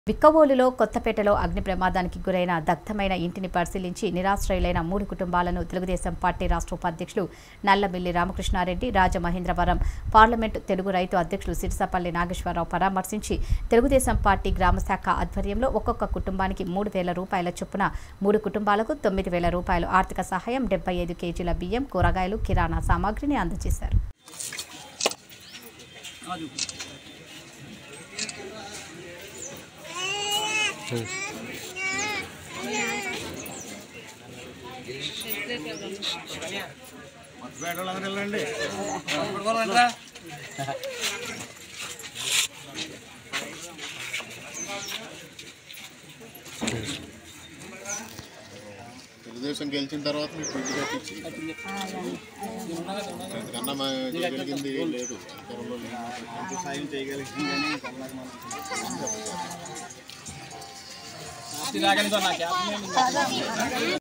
బిక్కవోలులో కొత్తపేటలో అగ్ని ప్రమాదానికి గురైన దగ్ధమైన ఇంటిని పరిశీలించి నిరాశ్రయులైన మూడు కుటుంబాలను తెలుగుదేశం పార్టీ రాష్ట్ర ఉపాధ్యక్షులు నల్లమిల్లి రామకృష్ణారెడ్డి రాజమహేంద్రవరం పార్లమెంటు తెలుగు రైతు అధ్యక్షులు సిరిసపల్లి నాగేశ్వరరావు పరామర్శించి తెలుగుదేశం పార్టీ గ్రామశాఖ ఆధ్వర్యంలో ఒక్కొక్క కుటుంబానికి మూడు వేల రూపాయల చొప్పున మూడు కుటుంబాలకు తొమ్మిది వేల రూపాయలు ఆర్థిక సహాయం డెబ్బై ఐదు కేజీల బియ్యం కూరగాయలు కిరాణా సామాగ్రిని అందజేశారు పేటోళ్ళందరూ వెళ్ళండి తెలుగుదేశం గెలిచిన తర్వాత మీకు ఇంటి కట్టించి అంతకన్నా మా చేయగలిగింది ఏం లేదు అధికారంలో లేము. సాయం చేయగలిగింది కానీ కమలాకి మనం